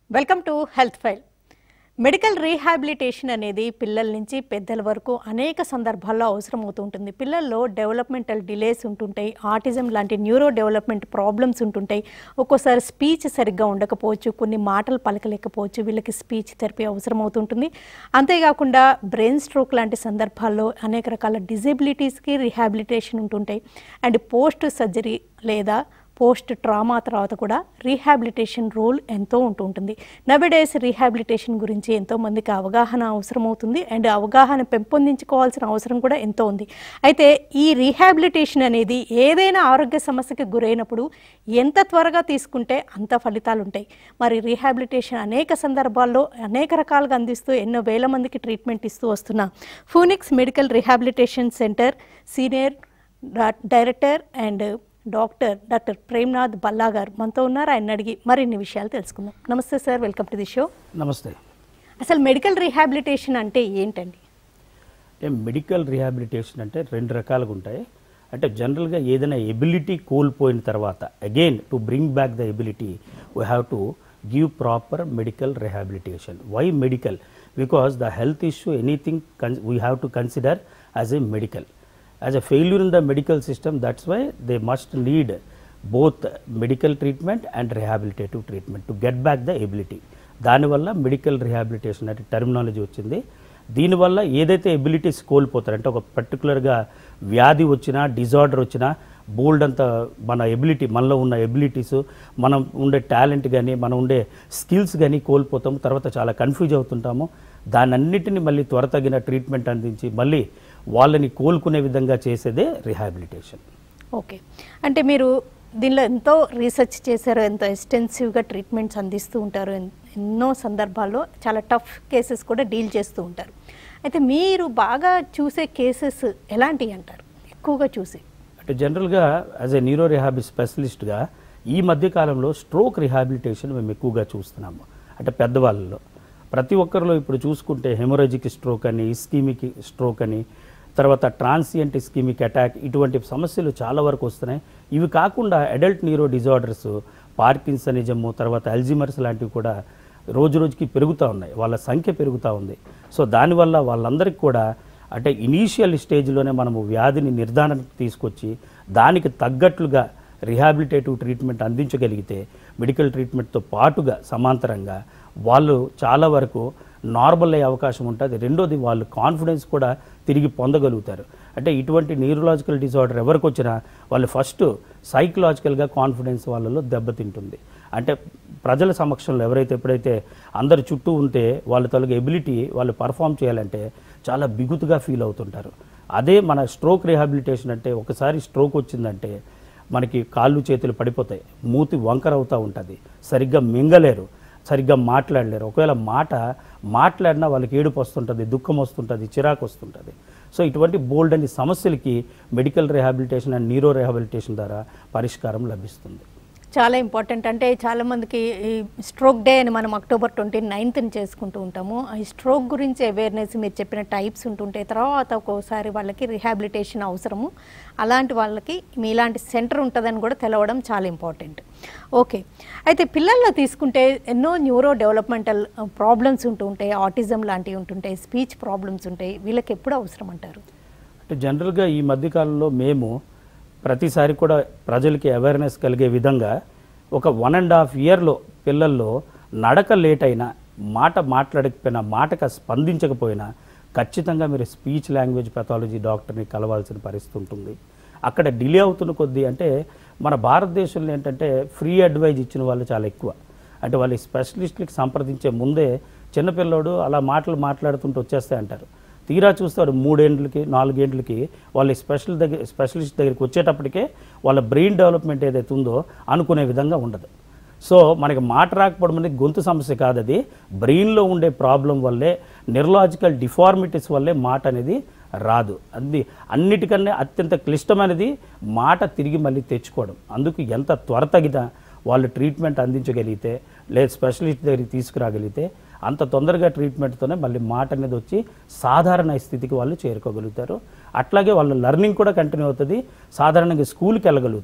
Welcome to health file medical rehabilitation అనేది పిల్లల నుంచి పెద్దల వరకు అనేక సందర్భాల్లో అవసరం అవుతుంటుంది పిల్లల్లో డెవలప్మెంటల్ డిలేస్ ఉంటుంటాయి ఆటిజం లాంటి న్యూరో డెవలప్మెంట్ ప్రాబ్లమ్స్ ఉంటుంటాయి ఒక్కోసారి స్పీచ్ సరిగ్గా ఉండకపోవచ్చు కొన్ని మాటలు పలకలేకపోవచ్చు వీళ్ళకి స్పీచ్ థెరపీ అవసరం అవుతుంటుంది అంతేకాకుండా బ్రెయిన్ స్ట్రోక్ లాంటి సందర్భాల్లో అనేక రకాల డిజబిలిటీస్కి రీహాబిలిటేషన్ ఉంటుంటాయి అండ్ పోస్ట్ సర్జరీ లేదా పోస్ట్ ట్రామా తర్వాత కూడా రీహాబిలిటేషన్ రోల్ ఎంతో ఉంటుంటుంది నవడేస్ రీహాబిలిటేషన్ గురించి ఎంతో మందికి అవగాహన అవసరం అవుతుంది అండ్ అవగాహన పెంపొందించుకోవాల్సిన అవసరం కూడా ఎంతో ఉంది అయితే ఈ రీహాబిలిటేషన్ అనేది ఏదైనా ఆరోగ్య సమస్యకి గురైనప్పుడు ఎంత త్వరగా తీసుకుంటే అంత ఫలితాలు ఉంటాయి మరి రీహాబిలిటేషన్ అనేక సందర్భాల్లో అనేక రకాలుగా అందిస్తూ ఎన్నో వేల మందికి ట్రీట్మెంట్ ఇస్తూ వస్తున్న Phoenix medical rehabilitation centre senior డా- director and doctor doctor Premnath Balla garu మనతో ఉన్నారు ఆయన అడిగి మరిన్ని విషయాలు తెలుసుకుందాం నమస్తే sir welcome to the show నమస్తే అసలు మెడికల్ రీహాబిలిటేషన్ అంటే ఏంటండి అంటే మెడికల్ రిహాబిలిటేషన్ అంటే రెండు రకాలుగా ఉంటాయి అంటే జనరల్గా ఏదైనా ఎబిలిటీ కోల్పోయిన తర్వాత again to bring back the ability we have to give proper medical rehabilitation why medical because the health issue anything we have to consider as a medical as a failure in the medical system that's why they must need both medical treatment and rehabilitative treatment to get back the ability దానివల్ల medical rehabilitation అంటే terminology వచ్చింది దీనివల్ల ఏదైతే abilities కోల్పోతారు అంటే ఒక పర్టికులర్గా వ్యాధి వచ్చినా డిజార్డర్ వచ్చినా బోల్డ్ అంత మన ఎబిలిటీ మనలో ఉన్న ఎబిలిటీస్ మనం ఉండే టాలెంట్ కానీ మనం ఉండే స్కిల్స్ కానీ కోల్పోతాము తర్వాత చాలా కన్ఫ్యూజ్ అవుతుంటాము దానన్నిటిని మళ్ళీ త్వర తగిన ట్రీట్మెంట్ అందించి మళ్ళీ వాళ్ళని కోలుకునే విధంగా చేసేదే రిహాబిలిటేషన్ ఓకే అంటే మీరు దీనిలో ఎంతో రీసెర్చ్ చేశారు ఎంతో ఎక్స్టెన్సివ్గా ట్రీట్మెంట్స్ అందిస్తూ ఉంటారు ఎన్- ఎన్నో సందర్భాల్లో చాలా టఫ్ కేసెస్ కూడా డీల్ చేస్తూ ఉంటారు అయితే మీరు బాగా చూసే కేసెస్ ఎలాంటివి అంటారు ఎక్కువగా చూసి అంటే జనరల్గా యాజ్ ఎ న్యూరో రిహాబి స్పెషలిస్ట్గా ఈ మధ్య కాలంలో స్ట్రోక్ రిహాబిలిటేషన్ మేము ఎక్కువగా చూస్తున్నాము అంటే పెద్దవాళ్ళలో ప్రతి ఒక్కరిలో ఇప్పుడు చూసుకుంటే హెమొరాజిక్ స్ట్రోక్ అని ఇస్కీమిక్ స్ట్రోక్ అని తర్వాత ట్రాన్సియంట్ ఇస్కీమిక్ అటాక్ ఇటువంటి సమస్యలు చాలా వరకు వస్తున్నాయి ఇవి కాకుండా అడల్ట్ న్యూరో డిజార్డర్స్ పార్కిన్సనిజము తర్వాత అల్జిమర్స్ లాంటివి కూడా రోజు రోజుకి పెరుగుతూ ఉన్నాయి వాళ్ళ సంఖ్య పెరుగుతూ ఉంది సో దానివల్ల వాళ్ళందరికీ కూడా అంటే ఇనీషియల్ స్టేజ్లోనే మనము వ్యాధిని నిర్ధారణకు తీసుకొచ్చి దానికి తగ్గట్లుగా రిహాబిలిటేటివ్ ట్రీట్మెంట్ అందించగలిగితే మెడికల్ ట్రీట్మెంట్తో పాటుగా సమాంతరంగా వాళ్ళు చాలా వరకు నార్మల్ అయ్యే అవకాశం ఉంటుంది రెండోది వాళ్ళు కాన్ఫిడెన్స్ కూడా తిరిగి పొందగలుగుతారు అంటే ఇటువంటి న్యూరలాజికల్ డిజార్డర్ ఎవరికి వచ్చినా వాళ్ళు ఫస్ట్ సైకలాజికల్గా కాన్ఫిడెన్స్ వాళ్ళలో దెబ్బతింటుంది అంటే ప్రజల సమక్షంలో ఎవరైతే ఎప్పుడైతే అందరి చుట్టూ ఉంటే వాళ్ళ తొలగ ఎబిలిటీ వాళ్ళు పర్ఫామ్ చేయాలంటే చాలా బిగుతుగా ఫీల్ అవుతుంటారు అదే మన స్ట్రోక్ రిహాబిలిటేషన్ అంటే ఒకసారి స్ట్రోక్ వచ్చిందంటే మనకి కాళ్ళు చేతులు పడిపోతాయి మూతి వంకర అవుతూ ఉంటుంది సరిగ్గా మింగలేరు సరిగ్గా మాట్లాడలేరు ఒకవేళ మాట మాట్లాడినా వాళ్ళకి ఏడుపు వస్తుంటుంది దుఃఖం వస్తుంటుంది చిరాకు వస్తుంటుంది సో ఇటువంటి బోల్డ్ అనే సమస్యలకి medical rehabilitation and neuro rehabilitation ద్వారా పరిష్కారం లభిస్తుంది చాలా ఇంపార్టెంట్ అంటే చాలా మందికి ఈ స్ట్రోక్ డే అని మనం అక్టోబర్ ట్వంటీ నైన్త్ని చేసుకుంటూ ఉంటాము ఈ స్ట్రోక్ గురించి అవేర్నెస్ మీరు చెప్పిన టైప్స్ ఉంటుంటాయి తర్వాత ఒక్కోసారి వాళ్ళకి రిహాబిలిటేషన్ అవసరము అలాంటి వాళ్ళకి మీలాంటి సెంటర్ ఉంటుందని కూడా తెలవడం చాలా ఇంపార్టెంట్ ఓకే అయితే పిల్లల్లో తీసుకుంటే ఎన్నో న్యూరో డెవలప్మెంటల్ ప్రాబ్లమ్స్ ఉంటూ ఉంటాయి ఆటిజం లాంటివి ఉంటుంటాయి స్పీచ్ ప్రాబ్లమ్స్ ఉంటాయి వీళ్ళకి ఎప్పుడు అవసరం అంటారు అంటే జనరల్గా ఈ మధ్యకాలంలో మేము ప్రతిసారి కూడా ప్రజలకి అవేర్నెస్ కలిగే విధంగా ఒక వన్ అండ్ హాఫ్ ఇయర్లో పిల్లల్లో నడక లేట్ అయినా మాట మాట్లాడకపోయినా మాటకు స్పందించకపోయినా ఖచ్చితంగా మీరు స్పీచ్ లాంగ్వేజ్ పెథాలజీ డాక్టర్ని కలవాల్సిన పరిస్థితి ఉంటుంది అక్కడ డిలే అవుతున్న కొద్దీ అంటే మన భారతదేశంలో ఏంటంటే ఫ్రీ అడ్వైజ్ ఇచ్చిన వాళ్ళు చాలా ఎక్కువ అంటే వాళ్ళు స్పెషలిస్ట్లకి సంప్రదించే ముందే చిన్నపిల్లోడు అలా మాటలు మాట్లాడుతుంటూ వచ్చేస్తే అంటారు తీరా చూస్తారు మూడేండ్లకి నాలుగేండ్లకి వాళ్ళ స్పెషల్ దగ్గర స్పెషలిస్ట్ దగ్గరికి వచ్చేటప్పటికే వాళ్ళ బ్రెయిన్ డెవలప్మెంట్ ఏదైతే ఉందో అనుకునే విధంగా ఉండదు సో మనకి మాట రాకపోవడం అనేది గొంతు సమస్య కాదు అది బ్రెయిన్లో ఉండే ప్రాబ్లం వల్లే నిర్లాజికల్ డిఫార్మిటీస్ వల్లే మాట అనేది రాదు అది అన్నిటికన్నా అత్యంత క్లిష్టమైనది మాట తిరిగి మళ్ళీ తెచ్చుకోవడం అందుకు ఎంత త్వర తగిన వాళ్ళు ట్రీట్మెంట్ అందించగలిగితే లేదా స్పెషలిస్ట్ దగ్గరికి తీసుకురాగలిగితే అంత తొందరగా ట్రీట్మెంట్తోనే మళ్ళీ మాట అనేది వచ్చి సాధారణ స్థితికి వాళ్ళు చేరుకోగలుగుతారు అట్లాగే వాళ్ళ లెర్నింగ్ కూడా కంటిన్యూ అవుతుంది సాధారణంగా స్కూల్కి వెళ్ళగలుగుతారు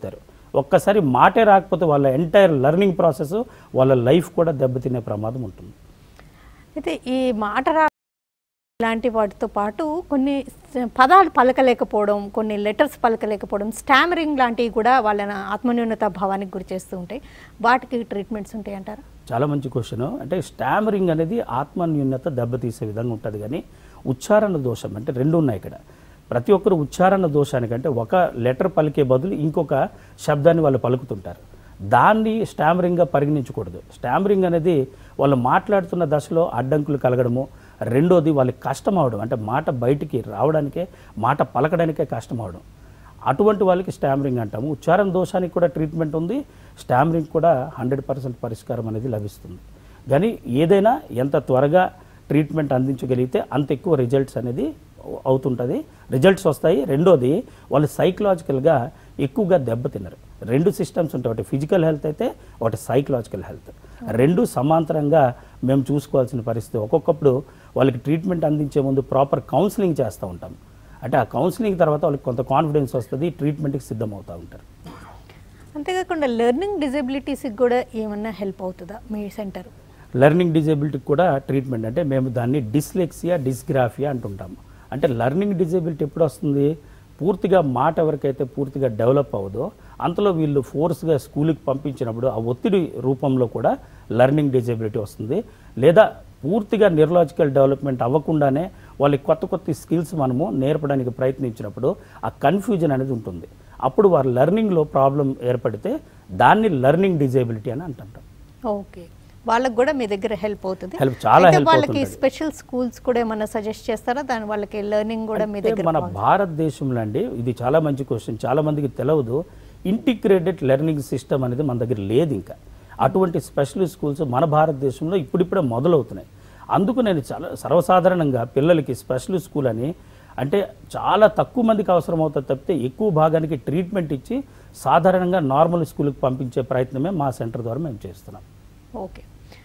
ఒక్కసారి మాటే రాకపోతే వాళ్ళ ఎంటైర్ లెర్నింగ్ ప్రాసెస్ వాళ్ళ లైఫ్ కూడా దెబ్బతినే ప్రమాదం ఉంటుంది అయితే ఈ మాట రా ఇలాంటి వాటితో పాటు కొన్ని స- పదాలు పలకలేకపోవడం కొన్ని లెటర్స్ పలకలేకపోవడం స్టామరింగ్ లాంటివి కూడా వాళ్ళ ఆత్మన్యూనత భావానికి గురి చేస్తూ ఉంటాయి వాటికి ట్రీట్మెంట్స్ ఉంటాయి అంటారా చాలా మంచి క్వశ్చన్ అంటే స్టామరింగ్ అనేది ఆత్మన్యూన్యత దెబ్బతీసే విధంగా ఉంటుంది కానీ ఉచ్చారణ దోషం అంటే రెండు ఉన్నాయి ఇక్కడ ప్రతి ఒక్కరు ఉచ్చారణ దోషానికంటే ఒక లెటర్ పలికే బదులు ఇంకొక శబ్దాన్ని వాళ్ళు పలుకుతుంటారు దాన్ని స్టామరింగ్గా పరిగణించకూడదు స్టామరింగ్ అనేది వాళ్ళు మాట్లాడుతున్న దశలో అడ్డంకులు కలగడము రెండోది వాళ్ళకి కష్టం అవడం అంటే మాట బయటికి రావడానికే మాట పలకడానికే కష్టం అవడం అటువంటి వాళ్ళకి స్టామరింగ్ అంటాము ఉచ్చారణ దోషానికి కూడా ట్రీట్మెంట్ ఉంది స్టామరింగ్ కూడా హండ్రెడ్ పర్సెంట్ పరిష్కారం అనేది లభిస్తుంది కానీ ఏదైనా ఎంత త్వరగా ట్రీట్మెంట్ అందించగలిగితే అంత ఎక్కువ రిజల్ట్స్ అనేది అవుతుంటుంది రిజల్ట్స్ వస్తాయి రెండోది వాళ్ళు సైకలాజికల్గా ఎక్కువగా దెబ్బతిన్నారు రెండు సిస్టమ్స్ ఉంటాయి ఒకటి ఫిజికల్ హెల్త్ అయితే ఒకటి సైకలాజికల్ హెల్త్ రెండు సమాంతరంగా మేము చూసుకోవాల్సిన పరిస్థితి ఒక్కొక్కప్పుడు వాళ్ళకి ట్రీట్మెంట్ అందించే ముందు ప్రాపర్ కౌన్సిలింగ్ చేస్తూ ఉంటాం అంటే ఆ కౌన్సిలింగ్ తర్వాత వాళ్ళకి కొంత కాన్ఫిడెన్స్ వస్తుంది ట్రీట్మెంట్కి సిద్ధమవుతూ ఉంటారు అంతేకాకుండా లెర్నింగ్ డిజబిలిటీస్కి కూడా ఏమన్నా హెల్ప్ అవుతుందా మీ సెంటర్ లెర్నింగ్ డిజేబిలిటీకి కూడా ట్రీట్మెంట్ అంటే మేము దాన్ని డిస్లెక్సియా డిస్గ్రాఫియా అంటుంటాము అంటే లెర్నింగ్ డిజేబిలిటీ ఎప్పుడు వస్తుంది పూర్తిగా మాట ఎవరికైతే పూర్తిగా డెవలప్ అవ్వదో అంతలో వీళ్ళు ఫోర్స్గా స్కూల్కి పంపించినప్పుడు ఆ ఒత్తిడి రూపంలో కూడా లెర్నింగ్ డిజేబిలిటీ వస్తుంది లేదా పూర్తిగా న్యూరలాజికల్ డెవలప్మెంట్ అవ్వకుండానే వాళ్ళకి కొత్త కొత్త స్కిల్స్ మనము నేర్పడానికి ప్రయత్నించినప్పుడు ఆ కన్ఫ్యూజన్ అనేది ఉంటుంది అప్పుడు వారి లెర్నింగ్లో ప్రాబ్లం ఏర్పడితే దాన్ని లెర్నింగ్ డిజేబిలిటీ అని అంటుంటాం ఓకే వాళ్ళకి కూడా మీ దగ్గర హెల్ప్ అవుతుంది Help, చాలా అయితే help వాళ్ళకి అవుతుంది. స్పెషల్ స్కూల్స్ కూడా ఏమన్నా సజెస్ట్ చేస్తారా దాని వాళ్ళకి లెర్నింగ్ కూడా మీ అంటే దగ్గర మన భారతదేశంలో అండి ఇది చాలా మంచి క్వశ్చన్ చాలా మందికి తెలియదు ఇంటిగ్రేటెడ్ లెర్నింగ్ సిస్టమ్ అనేది మన దగ్గర లేదు ఇంకా అటువంటి స్పెషల్ స్కూల్స్ మన భారతదేశంలో ఇప్పుడిప్పుడే మొదలవుతున్నాయి అందుకు నేను చాలా సర్వసాధారణంగా పిల్లలకి స్పెషల్ స్కూల్ అని అంటే చాలా తక్కువ మందికి అవసరం అవుతుంది తప్పితే ఎక్కువ భాగానికి ట్రీట్మెంట్ ఇచ్చి సాధారణంగా నార్మల్ స్కూల్కి పంపించే ప్రయత్నమే మా సెంటర్ ద్వారా మేము చేస్తున్నాం ఓకే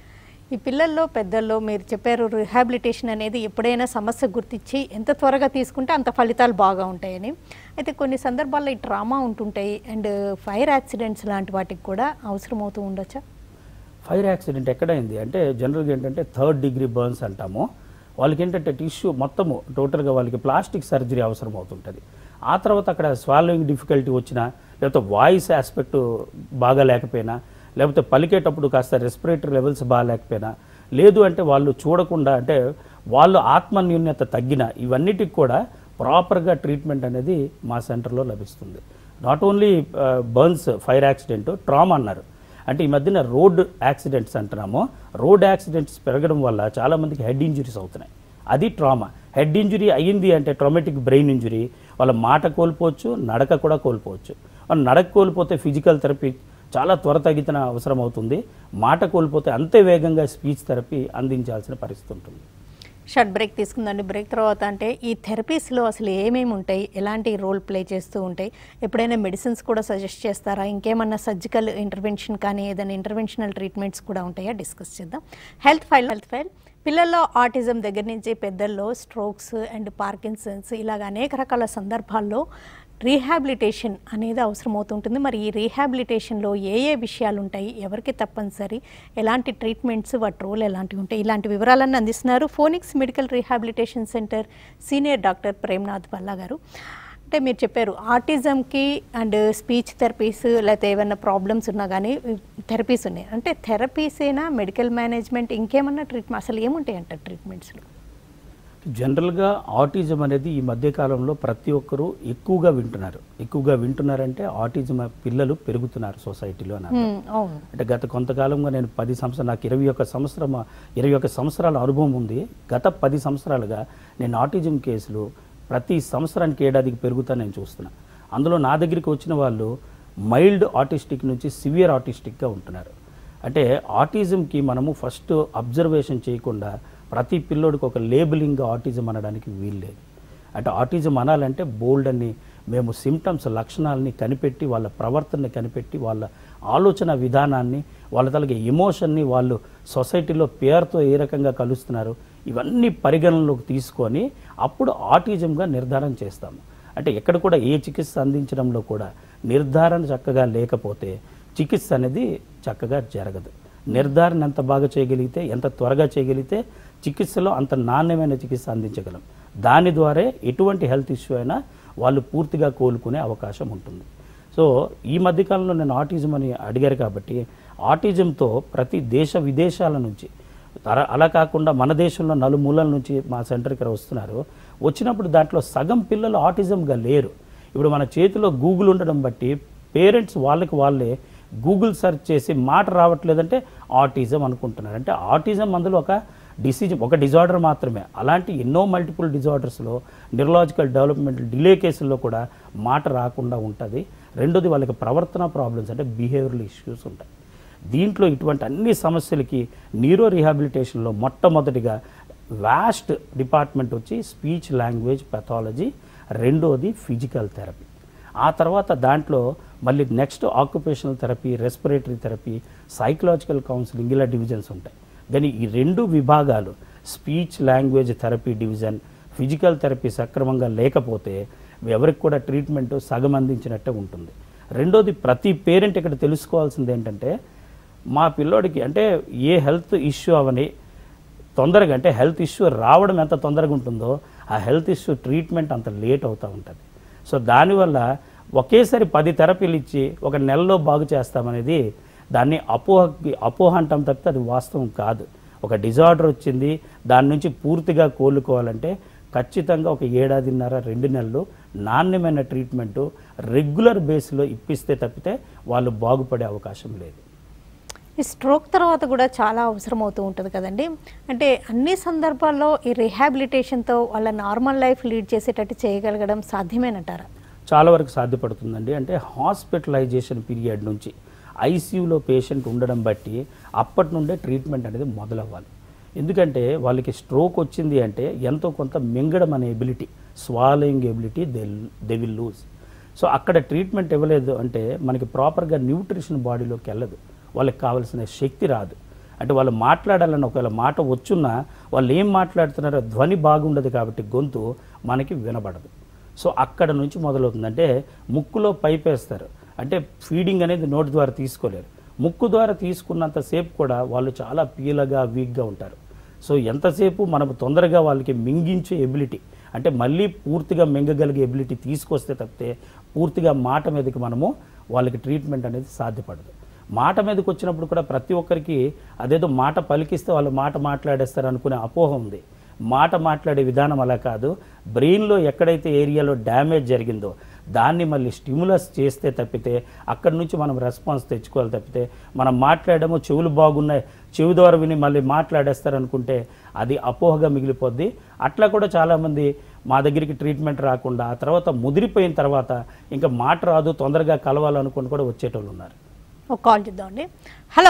ఈ పిల్లల్లో పెద్దల్లో మీరు చెప్పారు రిహాబిలిటేషన్ అనేది ఎప్పుడైనా సమస్య గుర్తించి ఎంత త్వరగా తీసుకుంటే అంత ఫలితాలు బాగా ఉంటాయని అయితే కొన్ని సందర్భాల్లో ఈ ట్రామా ఉంటుంటాయి అండ్ ఫైర్ యాక్సిడెంట్స్ లాంటి వాటికి కూడా అవసరం అవుతూ ఉండొచ్చా ఫైర్ యాక్సిడెంట్ ఎక్కడైంది అంటే జనరల్గా ఏంటంటే థర్డ్ డిగ్రీ బర్న్స్ అంటాము వాళ్ళకి ఏంటంటే టిష్యూ మొత్తము టోటల్గా వాళ్ళకి ప్లాస్టిక్ సర్జరీ అవసరం అవుతుంటుంది ఆ తర్వాత అక్కడ స్వాలోయింగ్ డిఫికల్టీ వచ్చినా లేకపోతే వాయిస్ ఆస్పెక్ట్ బాగా లేకపోయినా లేకపోతే పలికేటప్పుడు కాస్త రెస్పిరేటరీ లెవెల్స్ బాగా లేకపోయినా లేదు అంటే వాళ్ళు చూడకుండా అంటే వాళ్ళు ఆత్మన్యూన్యత తగ్గిన ఇవన్నిటికి కూడా ప్రాపర్గా ట్రీట్మెంట్ అనేది మా సెంటర్లో లభిస్తుంది not only burns fire accident trauma అన్నారు అంటే ఈ మధ్యన రోడ్ యాక్సిడెంట్స్ అంటున్నాము రోడ్ యాక్సిడెంట్స్ పెరగడం వల్ల చాలా మందికి హెడ్ ఇంజురీస్ అవుతున్నాయి అది ట్రామా హెడ్ ఇంజురీ అయ్యింది అంటే ట్రామాటిక్ బ్రెయిన్ ఇంజురీ వాళ్ళ మాట కోల్పోవచ్చు నడక కూడా కోల్పోవచ్చు వాళ్ళు నడక కోల్పోతే ఫిజికల్ థెరపీ చాలా త్వరతగితన అవసరం అవుతుంది మాట కోల్పోతే అంతే వేగంగా స్పీచ్ థెరపీ అందించాల్సిన పరిస్థితి ఉంటుంది షార్ట్ బ్రేక్ తీసుకుందండి బ్రేక్ తర్వాత అంటే ఈ థెరపీస్లో అసలు ఏమేమి ఉంటాయి ఎలాంటి రోల్ ప్లే చేస్తూ ఉంటాయి ఎప్పుడైనా మెడిసిన్స్ కూడా సజెస్ట్ చేస్తారా ఇంకేమన్నా సర్జికల్ ఇంటర్వెన్షన్ కానీ ఏదైనా ఇంటర్వెన్షనల్ ట్రీట్మెంట్స్ కూడా ఉంటాయా డిస్కస్ చేద్దాం హెల్త్ ఫైల్ హెల్త్ ఫైల్ పిల్లల్లో ఆటిజం దగ్గర నుంచి పెద్దల్లో స్ట్రోక్స్ అండ్ పార్కిన్సన్స్ ఇలాగ అనేక రకాల సందర్భాల్లో రీహాబిలిటేషన్ అనేది అవసరమవుతుంటుంది మరి ఈ రీహాబిలిటేషన్లో ఏ ఏ విషయాలు ఉంటాయి ఎవరికి తప్పనిసరి ఎలాంటి ట్రీట్మెంట్స్ వాటి రోల్ ఎలాంటివి ఉంటాయి ఇలాంటి వివరాలన్నీ అందిస్తున్నారు Phoenix medical rehabilitation centre senior doctor Premnath Palla garu అంటే మీరు చెప్పారు ఆటిజంకి అండ్ స్పీచ్ థెరపీస్ లేకపోతే ఏమైనా ప్రాబ్లమ్స్ ఉన్నా కానీ థెరపీస్ ఉన్నాయి అంటే థెరపీసేనా మెడికల్ మేనేజ్మెంట్ ఇంకేమన్నా ట్రీట్మెంట్ అసలు ఏముంటాయి అంటారు ట్రీట్మెంట్స్లో జనరల్గా ఆటిజం అనేది ఈ మధ్య కాలంలో ప్రతి ఒక్కరూ ఎక్కువగా వింటున్నారు ఎక్కువగా వింటున్నారంటే ఆటిజం పిల్లలు పెరుగుతున్నారు సొసైటీలో అని అర్థం. అవును అంటే గత కొంతకాలంగా నేను పది సంవత్సరాలు నాకు ఇరవై ఒక్క సంవత్సరం ఇరవై ఒక్క సంవత్సరాల అనుభవం ఉంది గత పది సంవత్సరాలుగా నేను ఆటిజం కేసులు ప్రతి సంవత్సరానికి ఏడాదికి పెరుగుతా నేను చూస్తున్నా అందులో నా దగ్గరికి వచ్చిన వాళ్ళు మైల్డ్ ఆటిస్టిక్ నుంచి సివియర్ ఆటిస్టిక్గా ఉంటున్నారు అంటే ఆటిజంకి మనము ఫస్ట్ అబ్జర్వేషన్ చేయకుండా ప్రతి పిల్లోడికి ఒక లేబులింగ్ ఆటిజం అనడానికి వీల్లేదు అంటే ఆటిజం అనాలంటే బోల్డ్ అని మేము సిమ్టమ్స్ లక్షణాలని కనిపెట్టి వాళ్ళ ప్రవర్తనని కనిపెట్టి వాళ్ళ ఆలోచన విధానాన్ని వాళ్ళ తలకి ఎమోషన్ని వాళ్ళు సొసైటీలో పేరుతో ఏ రకంగా కలుస్తున్నారు ఇవన్నీ పరిగణనలోకి తీసుకొని అప్పుడు ఆటిజంగా నిర్ధారణ చేస్తాము అంటే ఎక్కడ కూడా ఏ చికిత్స అందించడంలో కూడా నిర్ధారణ చక్కగా లేకపోతే చికిత్స అనేది చక్కగా జరగదు నిర్ధారణ ఎంత బాగా చేయగలిగితే ఎంత త్వరగా చేయగలిగితే చికిత్సలో అంత నాణ్యమైన చికిత్స అందించగలం దాని ద్వారా ఎటువంటి హెల్త్ ఇష్యూ అయినా వాళ్ళు పూర్తిగా కోలుకునే అవకాశం ఉంటుంది సో ఈ మధ్యకాలంలో నేను ఆటిజం అని అడిగారు కాబట్టి ఆటిజంతో ప్రతి దేశ విదేశాల నుంచి అలా- అలా కాకుండా మన దేశంలో నలుమూలల నుంచి మా సెంటర్కి వస్తున్నారు వచ్చినప్పుడు దాంట్లో సగం పిల్లలు ఆటిజంగా లేరు ఇప్పుడు మన చేతిలో గూగుల్ ఉండడం బట్టి పేరెంట్స్ వాళ్ళకి వాళ్ళే గూగుల్ సెర్చ్ చేసి మాట రావట్లేదంటే ఆటిజం అనుకుంటున్నారు అంటే ఆటిజం అందులో ఒక డిసీజ్ ఒక డిజార్డర్ మాత్రమే అలాంటి ఎన్నో మల్టిపుల్ డిజార్డర్స్లో న్యూరలాజికల్ డెవలప్మెంట్ డిలే కేసుల్లో కూడా మాట రాకుండా ఉంటుంది రెండోది వాళ్ళకి ప్రవర్తన ప్రాబ్లమ్స్ అంటే బిహేవియరల్ ఇష్యూస్ ఉంటాయి దీంట్లో ఇటువంటి అన్ని సమస్యలకి న్యూరో రీహాబిలిటేషన్లో మొట్టమొదటిగా వాస్ట్ డిపార్ట్మెంట్ వచ్చి స్పీచ్ లాంగ్వేజ్ పెథాలజీ రెండోది ఫిజికల్ థెరపీ ఆ తర్వాత దాంట్లో మళ్ళీ next occupational therapy respiratory therapy psychological counselling ఇలా డివిజన్స్ ఉంటాయి కానీ ఈ రెండు విభాగాలు speech language therapy division physical therapy సక్రమంగా లేకపోతే ఎవరికి కూడా ట్రీట్మెంట్ సగం అందించినట్టే ఉంటుంది రెండోది ప్రతి పేరెంట్ ఇక్కడ తెలుసుకోవాల్సింది ఏంటంటే మా పిల్లోడికి అంటే ఏ హెల్త్ ఇష్యూ అవని తొందరగా అంటే హెల్త్ ఇష్యూ రావడం ఎంత తొందరగా ఉంటుందో ఆ హెల్త్ ఇష్యూ ట్రీట్మెంట్ అంత లేట్ అవుతూ ఉంటుంది సో దానివల్ల ఒకేసారి పది థెరపీలు ఇచ్చి ఒక నెలలో బాగు చేస్తామనేది దాన్ని అపోహకి అపోహ అంటాం తప్పితే అది వాస్తవం కాదు ఒక డిజార్డర్ వచ్చింది దాని నుంచి పూర్తిగా కోలుకోవాలంటే ఖచ్చితంగా ఒక ఏడాదిన్నర రెండు నెలలు నాణ్యమైన ట్రీట్మెంటు రెగ్యులర్ బేస్లో ఇప్పిస్తే తప్పితే వాళ్ళు బాగుపడే అవకాశం లేదు ఈ స్ట్రోక్ తర్వాత కూడా చాలా అవసరం అవుతూ ఉంటుంది కదండి అంటే అన్ని సందర్భాల్లో ఈ రిహాబిలిటేషన్తో వాళ్ళ నార్మల్ లైఫ్ లీడ్ చేసేటట్టు చేయగలగడం సాధ్యమేనంటారా చాలా వరకు సాధ్యపడుతుందండి అంటే హాస్పిటలైజేషన్ పీరియడ్ నుంచి ఐసీయూలో పేషెంట్ ఉండడం బట్టి అప్పటి నుండే ట్రీట్మెంట్ అనేది మొదలవ్వాలి ఎందుకంటే వాళ్ళకి స్ట్రోక్ వచ్చింది అంటే ఎంతో కొంత మింగడం అనే ability swallowing ability they they will lose so అక్కడ ట్రీట్మెంట్ ఇవ్వలేదు అంటే మనకి ప్రాపర్గా న్యూట్రిషన్ బాడీలోకి వెళ్ళదు వాళ్ళకి కావాల్సిన శక్తి రాదు అంటే వాళ్ళు మాట్లాడాలని ఒకవేళ మాట వచ్చున్నా వాళ్ళు ఏం మాట్లాడుతున్నారో ధ్వని బాగుండదు కాబట్టి గొంతు మనకి వినబడదు సో అక్కడ నుంచి మొదలవుతుంది అంటే ముక్కులో పైప్ వేస్తారు అంటే ఫీడింగ్ అనేది నోటి ద్వారా తీసుకోలేరు ముక్కు ద్వారా తీసుకున్నంతసేపు కూడా వాళ్ళు చాలా పీలగా వీక్గా ఉంటారు సో ఎంతసేపు మనం తొందరగా వాళ్ళకి మింగించే ఎబిలిటీ అంటే మళ్ళీ పూర్తిగా మింగగలిగే ఎబిలిటీ తీసుకొస్తే తప్పితే పూర్తిగా మాట మీదకి మనము వాళ్ళకి ట్రీట్మెంట్ అనేది సాధ్యపడదు మాట మీదకి వచ్చినప్పుడు కూడా ప్రతి ఒక్కరికి అదేదో మాట పలికిస్తే వాళ్ళు మాట మాట్లాడేస్తారు అనుకునే అపోహ ఉంది మాట మాట్లాడే విధానం అలా కాదు బ్రెయిన్లో ఎక్కడైతే ఏరియాలో డ్యామేజ్ జరిగిందో దాన్ని మళ్ళీ స్టిమ్యులస్ చేస్తే తప్పితే అక్కడి నుంచి మనం రెస్పాన్స్ తెచ్చుకోవాలి తప్పితే మనం మాట్లాడము చెవులు బాగున్నాయి చెవి ద్వారా విని మళ్ళీ మాట్లాడేస్తారు అనుకుంటే అది అపోహగా మిగిలిపోద్ది అట్లా కూడా చాలామంది మా దగ్గరికి ట్రీట్మెంట్ రాకుండా ఆ తర్వాత ముదిరిపోయిన తర్వాత ఇంకా మాట రాదు తొందరగా కలవాలనుకుని కూడా వచ్చేటోళ్ళు ఉన్నారు ఒక కాల్ చేద్దామండి హలో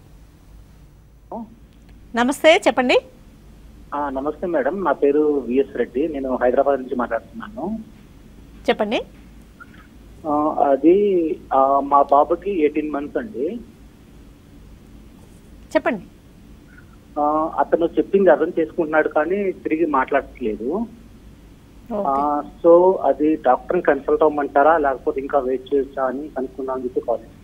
నమస్తే చెప్పండి ఆ, నమస్తే మేడం నా పేరు విఎస్ రెడ్డి నేను హైదరాబాద్ నుంచి మాట్లాడుతున్నాను చెప్పండి ఆ, అది ఆ, మా బాబుకి ఎయిటీన్ మంత్స్ అండి చెప్పండి ఆ, అతను చెప్పింది అర్థం చేసుకుంటున్నాడు కానీ తిరిగి మాట్లాడట్లేదు ఆ, ఓకే సో అది డాక్టర్ని కన్సల్ట్ అవ్వమంటారా లేకపోతే ఇంకా వెయిట్ చేయొచ్చా అని కనుక్కున్నాను చెప్పి కాల్ చేశాను.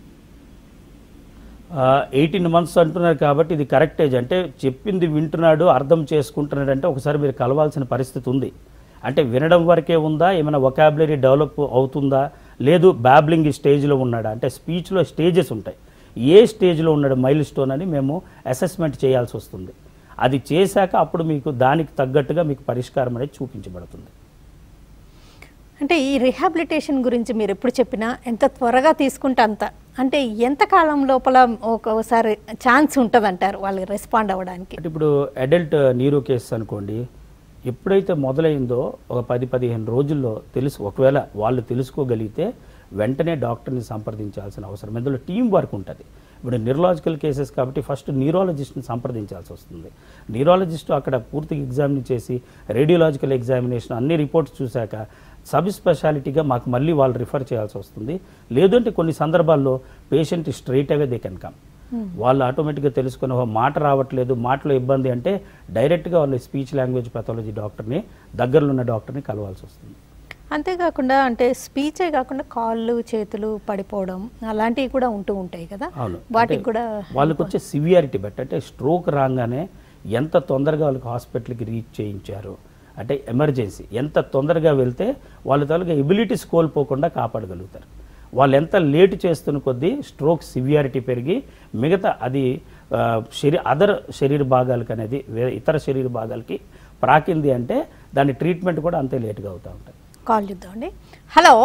ఎయిటీన్ మంత్స్ అంటున్నారు కాబట్టి ఇది కరెక్ట్ ఏజ్ అంటే చెప్పింది వింటున్నాడు అర్థం చేసుకుంటున్నాడు అంటే ఒకసారి మీరు కలవాల్సిన పరిస్థితి ఉంది అంటే వినడం వరకే ఉందా ఏమైనా వొకాబులరీ డెవలప్ అవుతుందా లేదు బ్యాబ్లింగ్ స్టేజ్లో ఉన్నాడా అంటే స్పీచ్లో స్టేజెస్ ఉంటాయి ఏ స్టేజ్లో ఉన్నాడు మైల్ స్టోన్ అని మేము అసెస్మెంట్ చేయాల్సి వస్తుంది అది చేశాక అప్పుడు మీకు దానికి తగ్గట్టుగా మీకు పరిష్కారం అనేది చూపించబడుతుంది అంటే ఈ రిహాబిలిటేషన్ గురించి మీరు ఎప్పుడు చెప్పినా ఎంత త్వరగా తీసుకుంటే అంత అంటే ఎంత కాలం లోపల ఒక్కోసారి ఛాన్స్ ఉంటుంది అంటారు వాళ్ళకి రెస్పాండ్ అవ్వడానికి అంటే ఇప్పుడు అడల్ట్ న్యూరో కేస్ అనుకోండి ఎప్పుడైతే మొదలైందో ఒక పది పదిహేను రోజుల్లో తెలుసు ఒకవేళ వాళ్ళు తెలుసుకోగలిగితే వెంటనే డాక్టర్ని సంప్రదించాల్సిన అవసరం ఇందులో టీం వర్క్ ఉంటుంది ఇప్పుడు న్యూరలాజికల్ కేసెస్ కాబట్టి ఫస్ట్ న్యూరాలజిస్ట్ని సంప్రదించాల్సి వస్తుంది న్యూరాలజిస్ట్ అక్కడ పూర్తిగా ఎగ్జామిన్ చేసి రేడియోలాజికల్ ఎగ్జామినేషన్ అన్ని రిపోర్ట్స్ చూశాక సబ్ స్పెషాలిటీగా మాకు మళ్ళీ వాళ్ళు రిఫర్ చేయాల్సి వస్తుంది లేదంటే కొన్ని సందర్భాల్లో patient straight away they can come వాళ్ళు ఆటోమేటిక్గా తెలుసుకుని "ఓహో, మాట రావట్లేదు మాటలో ఇబ్బంది అంటే డైరెక్ట్గా వాళ్ళు స్పీచ్ లాంగ్వేజ్ పెథాలజీ డాక్టర్ని దగ్గరలో ఉన్న డాక్టర్ని కలవాల్సి వస్తుంది అంతేకాకుండా అంటే స్పీచే కాకుండా కాళ్ళు చేతులు పడిపోవడం అలాంటివి కూడా ఉంటూ ఉంటాయి కదా అవును వాటికి అంటే కూడా వాళ్ళకి వచ్చే సివియారిటీ బట్టి అంటే స్ట్రోక్ రాగానే ఎంత తొందరగా వాళ్ళకి హాస్పిటల్కి రీచ్ చేయించారు అంటే ఎమర్జెన్సీ ఎంత తొందరగా వెళ్తే వాళ్ళ తాలూకా ఎబిలిటీస్ కోల్పోకుండా కాపాడగలుగుతారు వాళ్ళు ఎంత లేట్ చేస్తున్న కొద్దీ స్ట్రోక్ సివియారిటీ పెరిగి మిగతా అది ఆ, శరీ అదర్ శరీర భాగాలకు అనేది వేరే ఇతర శరీర భాగాలకి ప్రాకింది అంటే దాని ట్రీట్మెంట్ కూడా అంతే లేట్గా అవుతూ ఉంటుంది కాల్ చూద్దామండి హలో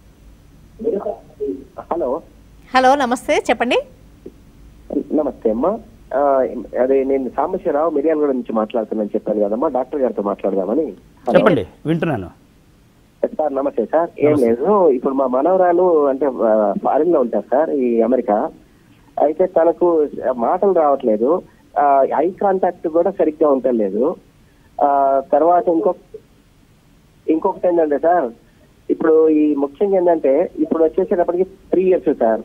హలో హలో నమస్తే చెప్పండి నమస్తే అమ్మా ఆ, అదే నేను సాంబశివరావు మిర్యాలగూడ నుంచి మాట్లాడుతున్నాను చెప్పాను కదమ్మా డాక్టర్ గారితో మాట్లాడదామని చెప్పండి వింటున్నాను సార్ నమస్తే సార్ ఏం లేదు ఇప్పుడు మా మనవరాలు అంటే ఫారిన్ లో ఉంటారు సార్ ఈ అమెరికా అయితే తనకు మాటలు రావట్లేదు ఐ కాంటాక్ట్ కూడా సరిగ్గా ఉండలేదు ఆ, తర్వాత ఇంకొక ఇంకొకటి ఏంటంటే సార్ ఇప్పుడు ఈ ముఖ్యంగా ఏంటంటే ఇప్పుడు వచ్చేసేటప్పటికి త్రీ ఇయర్స్ సార్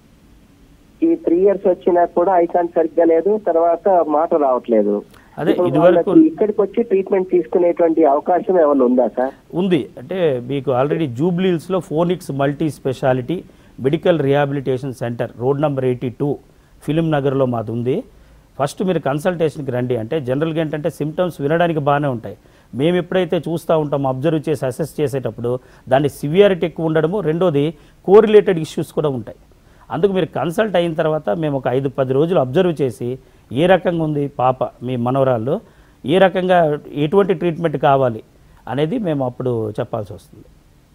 ఈ త్రీ ఇయర్స్ వచ్చినా కూడా ఐకాన్ సరిగ్గా లేదు తర్వాత మాట రావట్లేదు అదే, ఇప్పుడు ఇదివరకు- వాళ్ళకి ఇక్కడికి వచ్చి ట్రీట్మెంట్ తీసుకునేటువంటి అవకాశం ఏమైనా ఉందా సార్ ఉంది అంటే మీకు ఆల్రెడీ జూబ్లీహిల్స్లో Phoenix multi speciality medical rehabilitation centre road number eighty two film నగర్లో మాది ఉంది ఫస్ట్ మీరు కన్సల్టేషన్కి రండి అంటే జనరల్గా ఏంటంటే సిమ్టమ్స్ వినడానికి బాగానే ఉంటాయి మేము ఎప్పుడైతే చూస్తూ ఉంటామో అబ్జర్వ్ చేసి అసెస్ చేసేటప్పుడు దాని సివియారిటీ ఎక్కువ ఉండడము రెండోది కోరిలేటెడ్ ఇష్యూస్ కూడా ఉంటాయి అందుకు మీరు కన్సల్ట్ అయిన తర్వాత మేము ఒక ఐదు పది రోజులు అబ్జర్వ్ చేసి ఏ రకంగా ఉంది పాప మీ మనవరాళ్ళు ఏ రకంగా ఎటువంటి ట్రీట్మెంట్ కావాలి అనేది మేము అప్పుడు చెప్పాల్సి వస్తుంది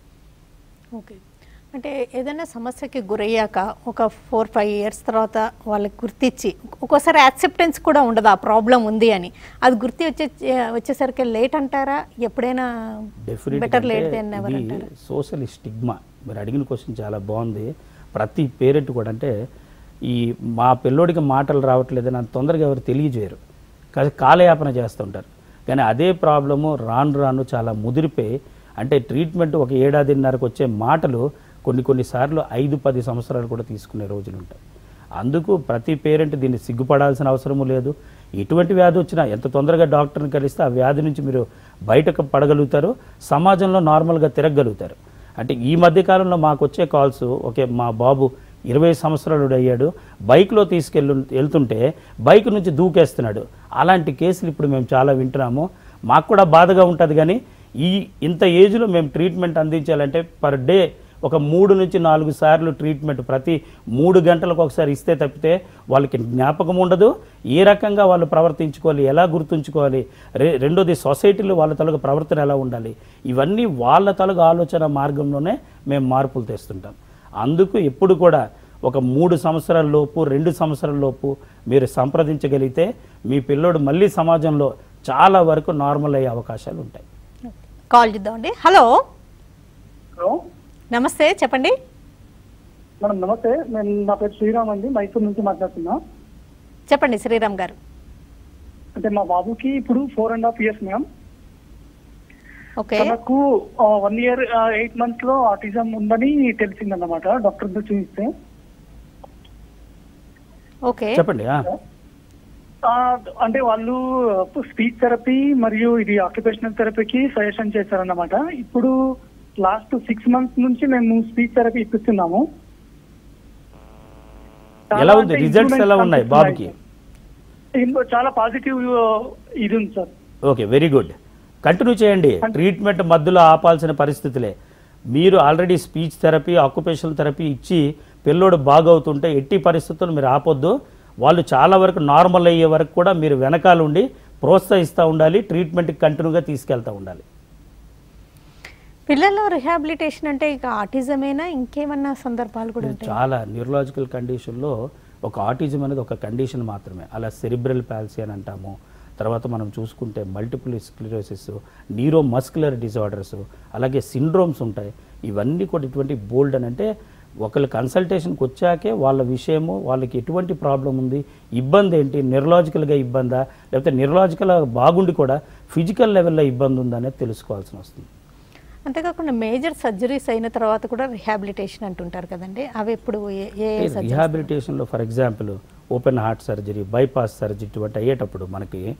ఓకే అంటే ఏదైనా సమస్యకి గురయ్యాక ఒక ఫోర్ ఫైవ్ ఇయర్స్ తర్వాత వాళ్ళకి గుర్తించి ఒక్కోసారి యాక్సెప్టెన్స్ కూడా ఉండదు ఆ ప్రాబ్లం ఉంది అని అది గుర్తి వచ్చే వచ్చేసరికి లేట్ అంటారా ఎప్పుడైనా బెటర్ లేట్ దెన్ ఎవర్ ఇది అంటారా సోషల్ స్టిగ్మా మీరు అడిగిన క్వశ్చన్ చాలా బాగుంది ప్రతి పేరెంట్ కూడా అంటే ఈ మా పిల్లోడికి మాటలు రావట్లేదని అంత తొందరగా ఎవరు తెలియజేయరు కాదు కాలయాపన చేస్తుంటారు కానీ అదే ప్రాబ్లము రాను రాను చాలా ముదిరిపోయి అంటే ట్రీట్మెంట్ ఒక ఏడాదిన్నరకు వచ్చే మాటలు కొన్ని కొన్నిసార్లు ఐదు పది సంవత్సరాలు కూడా తీసుకునే రోజులు ఉంటాయి అందుకు ప్రతి పేరెంట్ దీన్ని సిగ్గుపడాల్సిన అవసరము లేదు ఎటువంటి వ్యాధి వచ్చినా ఎంత తొందరగా డాక్టర్ని కలిస్తే ఆ వ్యాధి నుంచి మీరు బయటకు పడగలుగుతారు సమాజంలో నార్మల్గా తిరగలుగుతారు అంటే ఈ మధ్య కాలంలో మాకు వచ్చే కాల్స్ ఓకే మా బాబు ఇరవై సంవత్సరాలు అయ్యాడు బైక్లో తీసుకెళ్ళు వెళ్తుంటే బైక్ నుంచి దూకేస్తున్నాడు అలాంటి కేసులు ఇప్పుడు మేము చాలా వింటున్నాము మాకు కూడా బాధగా ఉంటుంది కానీ ఈ ఇంత ఏజ్లో మేము ట్రీట్మెంట్ అందించాలంటే పర్ డే ఒక మూడు నుంచి నాలుగు సార్లు ట్రీట్మెంట్ ప్రతి మూడు గంటలకు ఒకసారి ఇస్తే తప్పితే వాళ్ళకి జ్ఞాపకం ఉండదు ఏ రకంగా వాళ్ళు ప్రవర్తించుకోవాలి ఎలా గుర్తుంచుకోవాలి రె రెండోది సొసైటీలో వాళ్ళ తలకు ప్రవర్తన ఎలా ఉండాలి ఇవన్నీ వాళ్ళ తలకు ఆలోచన మార్గంలోనే మేము మార్పులు తెస్తుంటాం అందుకు ఎప్పుడు కూడా ఒక మూడు సంవత్సరాల లోపు రెండు సంవత్సరాల లోపు మీరు సంప్రదించగలిగితే మీ పిల్లోడు మళ్ళీ సమాజంలో చాలా వరకు నార్మల్ అయ్యే అవకాశాలు ఉంటాయి కాల్ చేద్దామండి హలో హలో నమస్తే చెప్పండి మేడం నమస్తే నేను నా పేరు శ్రీరామ్ అండి మైసూర్ నుంచి మాట్లాడుతున్నా చెప్పండి శ్రీరామ్ గారు అంటే మా బాబుకి ఇప్పుడు four and half years ma'am okay తనకు వన్ ఇయర్ ఎయిట్ మంత్స్ లో ఆటిజం ఉందని తెలిసిందన్నమాట డాక్టర్ తో చూపిస్తే ఓకే చెప్పండి ఆ. ఆ, అంటే వాళ్ళు స్పీచ్ థెరపీ మరియు ఇది ఆక్యుపేషనల్ థెరపీకి సజెషన్ చేశారన్నమాట ఇప్పుడు లాస్ట్ సిక్స్ మంత్స్ నుంచి మేము స్పీచ్ థెరపీ ఇప్పిస్తున్నాము చాలా ఎలా ఉంది అంటే రిజల్ట్స్ ఎలా improvements ఉన్నాయి కనిపిస్తున్నాయి. బాబుకి ఇంకో చాలా పాజిటివ్ ఇది ఉంది sir okay very good continue చేయండి ట్రీట్మెంట్ మధ్యలో ఆపాల్సిన పరిస్థితులే మీరు already speech therapy occupational therapy ఇచ్చి పిల్లోడు బాగవుతుంటే ఎట్టి పరిస్థితుల్లో మీరు ఆపొద్దు వాళ్ళు చాలా వరకు నార్మల్ అయ్యే వరకు కూడా మీరు వెనకాల ఉండి ప్రోత్సహిస్తూ ఉండాలి ట్రీట్మెంట్కి కంటిన్యూగా తీసుకెళ్తూ ఉండాలి పిల్లల్లో రిహాబిలిటేషన్ అంటే ఇక ఆటిజమేనా ఇంకేమన్నా సందర్భాలు కూడా ఇది ఉంటాయి చాలా న్యూరలాజికల్ కండిషన్లో ఒక ఆటిజం అనేది ఒక కండిషన్ మాత్రమే అలా సెరిబ్రల్ పాలసీ అని అంటాము తర్వాత మనం చూసుకుంటే multiple sclerosis neuro muscular disorders అలాగే సిండ్రోమ్స్ ఉంటాయి ఇవన్నీ కూడా ఇటువంటి బోల్డ్ అని అంటే ఒకళ్ళు కన్సల్టేషన్కి వచ్చాకే వాళ్ళ విషయము వాళ్ళకి ఎటువంటి ప్రాబ్లం ఉంది ఇబ్బంది ఏంటి న్యూరలాజికల్గా ఇబ్బందా లేకపోతే న్యూరలాజికల్ బాగుండి కూడా ఫిజికల్ లెవెల్లో ఇబ్బంది ఉందా అనేది తెలుసుకోవాల్సి వస్తుంది అంతేకాకుండా మేజర్ సర్జరీస్ అయిన తర్వాత కూడా రిహాబిలిటేషన్ అంటుంటారు కదండి అవి ఎప్పుడు ఏ- ఏ surgeries? రిహాబిలిటేషన్లో for example open heart surgery bypass surgery ఇటువంటి అయ్యేటప్పుడు మనకి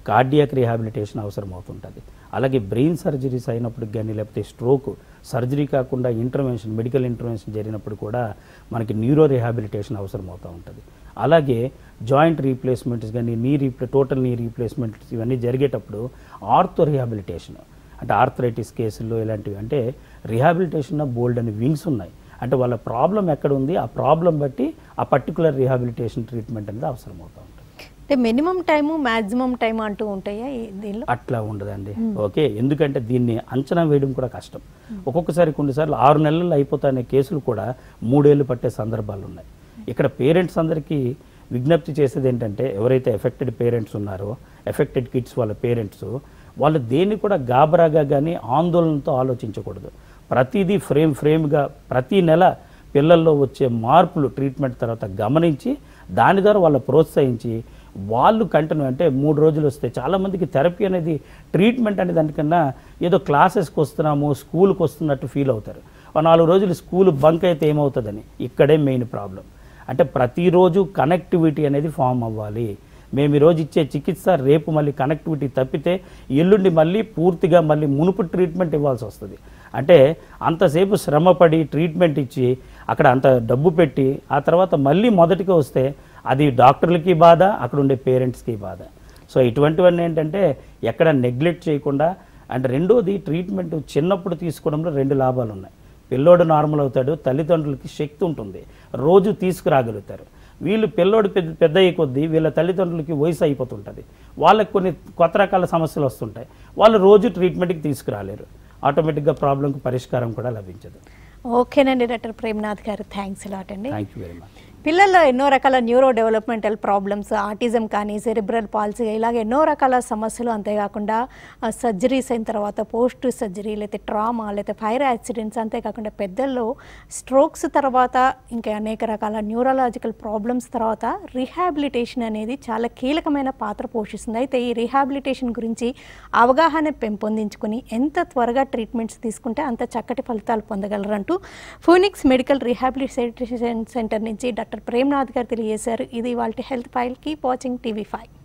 కార్డియాక్ రీహాబిలిటేషన్ అవసరం అవుతుంటుంది అలాగే బ్రెయిన్ సర్జరీస్ అయినప్పుడు కానీ లేకపోతే స్ట్రోక్ సర్జరీ కాకుండా ఇంటర్వెన్షన్ మెడికల్ ఇంటర్వెన్షన్ జరిగినప్పుడు కూడా మనకి న్యూరో రీహాబిలిటేషన్ అవసరం అవుతూ ఉంటుంది అలాగే జాయింట్ రీప్లేస్మెంట్స్ కానీ నీ రీప్లే టోటల్ నీ రీప్లేస్మెంట్స్ ఇవన్నీ జరిగేటప్పుడు ఆర్థో రీహాబిలిటేషన్ అంటే ఆర్థరైటిస్ కేసుల్లో ఇలాంటివి అంటే రీహాబిలిటేషన్ బోల్డ్ అని వింగ్స్ ఉన్నాయి అంటే వాళ్ళ ప్రాబ్లం ఎక్కడ ఉంది ఆ ప్రాబ్లం బట్టి ఆ పర్టికులర్ రీహాబిలిటేషన్ ట్రీట్మెంట్ అనేది అవసరం అవుతూ ఉంటుంది అంటే మినిమం టైము మ్యాక్సిమం టైం అంటూ ఉంటాయా ఈ దీనిలో అట్లా ఉండదండి ఓకే ఎందుకంటే దీన్ని అంచనా వేయడం కూడా కష్టం ఒక్కొక్కసారి కొన్నిసార్లు ఆరు నెలలు అయిపోతానే కేసులు కూడా మూడేళ్ళు పట్టే సందర్భాలు ఉన్నాయి ఇక్కడ పేరెంట్స్ అందరికీ విజ్ఞప్తి చేసేది ఏంటంటే ఎవరైతే ఎఫెక్టెడ్ పేరెంట్స్ ఉన్నారో ఎఫెక్టెడ్ కిడ్స్ వాళ్ళ పేరెంట్స్ వాళ్ళు దేన్ని కూడా గాబరాగా కానీ ఆందోళనతో ఆలోచించకూడదు ప్రతిదీ ఫ్రేమ్ ఫ్రేమ్గా ప్రతి నెల పిల్లల్లో వచ్చే మార్పులు ట్రీట్మెంట్ తర్వాత గమనించి దాని ద్వారా వాళ్ళ ప్రోత్సహించి వాళ్ళు కంటిన్యూ అంటే మూడు రోజులు వస్తే చాలామందికి థెరపీ అనేది ట్రీట్మెంట్ అనే దానికన్నా ఏదో క్లాసెస్కి వస్తున్నాము స్కూల్కి వస్తున్నట్టు ఫీల్ అవుతారు ఓ నాలుగు రోజులు స్కూల్ బంక్ అయితే ఏమవుతుందని ఇక్కడే మెయిన్ ప్రాబ్లం అంటే ప్రతిరోజు కనెక్టివిటీ అనేది ఫామ్ అవ్వాలి మేము ఈరోజు ఇచ్చే చికిత్స రేపు మళ్ళీ కనెక్టివిటీ తప్పితే ఎల్లుండి మళ్ళీ పూర్తిగా మళ్ళీ మునుపు ట్రీట్మెంట్ ఇవ్వాల్సి వస్తుంది అంటే అంతసేపు శ్రమపడి ట్రీట్మెంట్ ఇచ్చి అక్కడ అంత డబ్బు పెట్టి ఆ తర్వాత మళ్ళీ మొదటికి వస్తే అది డాక్టర్లకి బాధ అక్కడ ఉండే పేరెంట్స్కి బాధ సో ఇటువంటివన్నీ ఏంటంటే ఎక్కడ నెగ్లెక్ట్ చేయకుండా అండ్ రెండోది ట్రీట్మెంట్ చిన్నప్పుడు తీసుకోవడంలో రెండు లాభాలు ఉన్నాయి పిల్లోడు నార్మల్ అవుతాడు తల్లిదండ్రులకి శక్తి ఉంటుంది రోజు తీసుకురాగలుగుతారు వీళ్ళు పిల్లోడు పెద్ద పెద్ద అయ్యే కొద్దీ వీళ్ళ తల్లిదండ్రులకి వయసు అయిపోతుంటుంది వాళ్ళకి కొన్ని కొత్త రకాల సమస్యలు వస్తుంటాయి వాళ్ళు రోజు ట్రీట్మెంట్కి తీసుకురాలేరు ఆటోమేటిక్గా ప్రాబ్లంకి పరిష్కారం కూడా లభించదు ఓకేనండి డాక్టర్ ప్రేమ్నాథ్ గారు థ్యాంక్స్ లాట్ అండి థ్యాంక్ యూ వెరీ మచ్ పిల్లల్లో ఎన్నో రకాల న్యూరో డెవలప్మెంటల్ ప్రాబ్లమ్స్ ఆటిజం కానీ సెరిబ్రల్ పాలసీ ఇలాగ ఎన్నో రకాల సమస్యలు అంతేకాకుండా సర్జరీస్ అయిన తర్వాత పోస్ట్ సర్జరీ లేకపోతే ట్రామా లేకపోతే ఫైర్ యాక్సిడెంట్స్ అంతేకాకుండా పెద్దల్లో స్ట్రోక్స్ తర్వాత ఇంకా అనేక రకాల న్యూరలాజికల్ ప్రాబ్లమ్స్ తర్వాత రీహాబిలిటేషన్ అనేది చాలా కీలకమైన పాత్ర పోషిస్తుంది అయితే ఈ రీహాబిలిటేషన్ గురించి అవగాహన పెంపొందించుకొని ఎంత త్వరగా ట్రీట్మెంట్స్ తీసుకుంటే అంత చక్కటి ఫలితాలు పొందగలరంటూ ఫోనిక్స్ మెడికల్ రీహాబిలిటేషన్ సెంటర్ నుంచి డాక్టర్ ప్రేమ్నాథ్ గారు తెలియజేశారు ఇది వాళ్ళ health file keep watching TV five